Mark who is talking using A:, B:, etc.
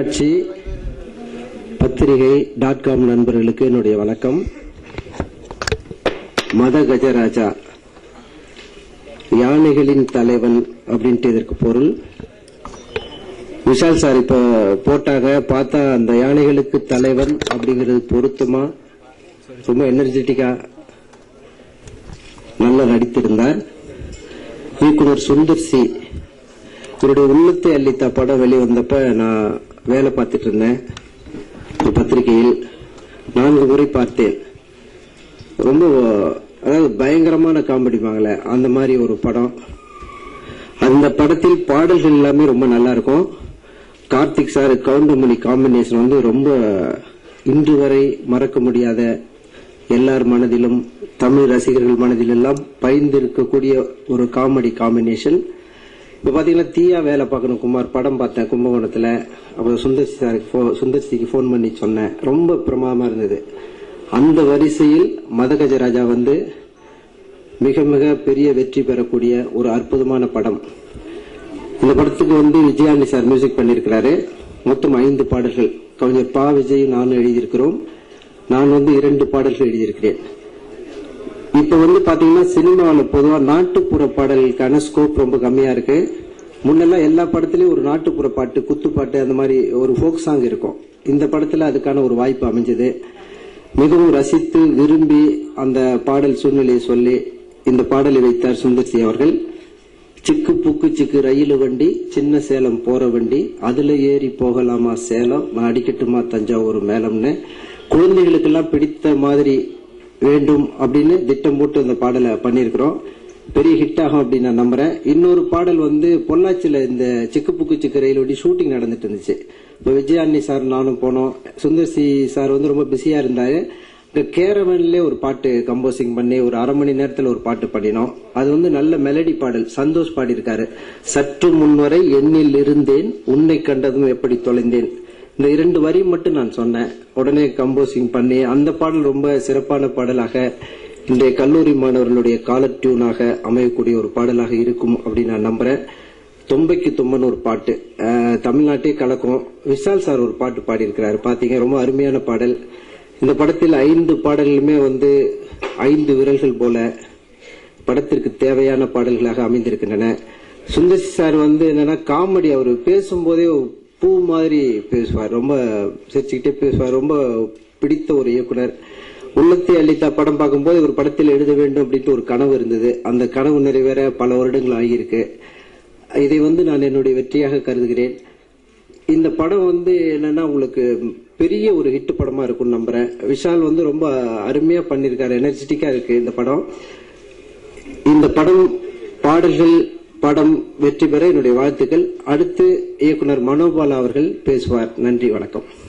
A: காட்சி பத்திரிகை dot com நண்பர்களுக்கு என்னுடைய வணக்கம் மத கஜராஜா யானைகளின் தலைவன் அப்படின்ட்டு இதற்கு பொருள் விஷால் சார் இப்ப போட்டாங்க பார்த்தா அந்த யானைகளுக்கு தலைவன் அப்படிங்கிறது பொருத்தமா ரொம்ப எனர்ஜெட்டிக்கா நல்லா நடித்திருந்தார் இயக்குனர் சுந்தர் சி இவருடைய உள்ளத்தை அள்ளித்த படம் வெளிவந்தப்ப நான் வேலை பார்த்துட்டு இருந்தேன் ஒரு பத்திரிகையில் நான்கு முறை பார்த்தேன் ரொம்ப அதாவது பயங்கரமான காமெடிப்பாங்களே அந்த மாதிரி ஒரு படம் அந்த படத்தில் பாடல்கள் எல்லாமே ரொம்ப நல்லா இருக்கும் கார்த்திக் சார் கவுண்டமணி காம்பினேஷன் வந்து ரொம்ப இன்று வரை மறக்க முடியாத எல்லார் மனதிலும் தமிழ் ரசிகர்கள் மனதிலெல்லாம் பயந்து இருக்கக்கூடிய ஒரு காமெடி காம்பினேஷன் இப்ப பாத்தீங்கன்னா தீயா வேலை பார்க்கணும் குமார் படம் பார்த்தேன் கும்பகோணத்துல அப்புறம் சுந்தர் சாருக்கு phone- சுந்தர் சிக்கு ஃபோன் பண்ணி சொன்னேன் ரொம்ப பிரமாதமா இருந்தது அந்த வரிசையில் மதகஜராஜா வந்து மிக மிக பெரிய வெற்றி பெறக்கூடிய ஒரு அற்புதமான படம் இந்த படத்துக்கு வந்து விஜயாண்டி சார் மியூசிக் பண்ணியிருக்கிறாரு மொத்தம் ஐந்து பாடல்கள் கவிஞர் பா விஜய் நானும் எழுதியிருக்கிறோம் நான் வந்து இரண்டு பாடல்கள் எழுதியிருக்கிறேன் இப்ப வந்து பாத்தீங்கன்னா சினிமாவில் பொதுவா நாட்டுப்புற பாடல்களுக்கான ஸ்கோப் ரொம்ப கம்மியா இருக்கு முன்னெல்லாம் எல்லா படத்துலயும் ஒரு நாட்டுப்புற பாட்டு குத்துப்பாட்டு அந்த மாதிரி ஒரு ஃபோக் சாங் இருக்கும் இந்த படத்துல அதுக்கான ஒரு வாய்ப்பு அமைஞ்சது மிகவும் ரசித்து விரும்பி அந்த பாடல் சூழ்நிலையை சொல்லி இந்த பாடலை வைத்தார் சுந்தர்சி அவர்கள் சிக்கு புக்கு சிக்கு ரயில் வண்டி சின்ன சேலம் போற வண்டி அதுல ஏறி போகலாமா சேலம் நான் அடிக்கட்டுமா தஞ்சாவூர் மேலம்னு குழந்தைகளுக்கெல்லாம் பிடித்த மாதிரி வேண்டும் அப்படின்னு திட்டம் போட்டு அந்த பாடலை பண்ணியிருக்கிறோம் பெரிய ஹிட் ஆகும் அப்படின்னு நான் நம்புறேன் இன்னொரு பாடல் வந்து பொள்ளாச்சியில இந்த சிக்கு புக்கு சிக்கு ரயில் வண்டி ஷூட்டிங் நடந்துட்டு இருந்துச்சு இப்போ விஜயாண்ணி சார் நானும் போனோம் சுந்தர்சி சார் வந்து ரொம்ப பிஸியா இருந்தாரு இந்த கேரவன்ல ஒரு பாட்டு கம்போசிங் பண்ணி ஒரு அரை மணி நேரத்துல ஒரு பாட்டு பண்ணினோம் அது வந்து நல்ல மெலடி பாடல் சந்தோஷ் பாடியிருக்காரு சற்று முன்வரை எண்ணில் இருந்தேன் உன்னை கண்டதும் எப்படி தொலைந்தேன் இந்த இரண்டு வரி மட்டும் நான் சொன்னேன் உடனே கம்போசிங் பண்ணி அந்த பாடல் ரொம்ப சிறப்பான பாடலாக இன்றைய கல்லூரி மாணவர்களுடைய காலர் டியூனாக அமையக்கூடிய ஒரு பாடலாக இருக்கும் அப்படின்னு நான் நம்புறேன் தொம்பைக்கு தும்மன் ஒரு பாட்டு அஹ், தமிழ்நாட்டே கலக்கும் விஷால் சார் ஒரு பாட்டு பாடியிருக்கிறாரு பாத்தீங்க ரொம்ப அருமையான பாடல் இந்த படத்தில் ஐந்து பாடல்களுமே வந்து ஐந்து விரல்கள் போல படத்திற்கு தேவையான பாடல்களாக அமைந்திருக்கின்றன சுந்தர் சார் வந்து என்னன்னா காமெடி அவர் பேசும்போதே ஒரு பூ மாதிரி பேசுவார் ரொம்ப சிரிச்சுக்கிட்டே பேசுவார் ரொம்ப பிடித்த ஒரு இயக்குனர் உள்ளத்தை அளித்த படம் பார்க்கும்போது ஒரு படத்தில் எழுத வேண்டும் அப்படின்ட்டு ஒரு கனவு இருந்தது அந்த கனவு நிறைவேற பல வருடங்கள் ஆகியிருக்கு இதை வந்து நான் என்னுடைய வெற்றியாக கருதுகிறேன் இந்த படம் வந்து என்னன்னா உங்களுக்கு பெரிய ஒரு ஹிட் படமா இருக்கும்னு நம்புறேன் விஷால் வந்து ரொம்ப அருமையா பண்ணிருக்காரு எனர்ஜெட்டிக்கா இருக்கு இந்த படம் இந்த படம் பாடல்கள் படம் வெற்றி பெற என்னுடைய வாழ்த்துக்கள் அடுத்து இயக்குனர் மனோபாலா அவர்கள் பேசுவார் நன்றி வணக்கம்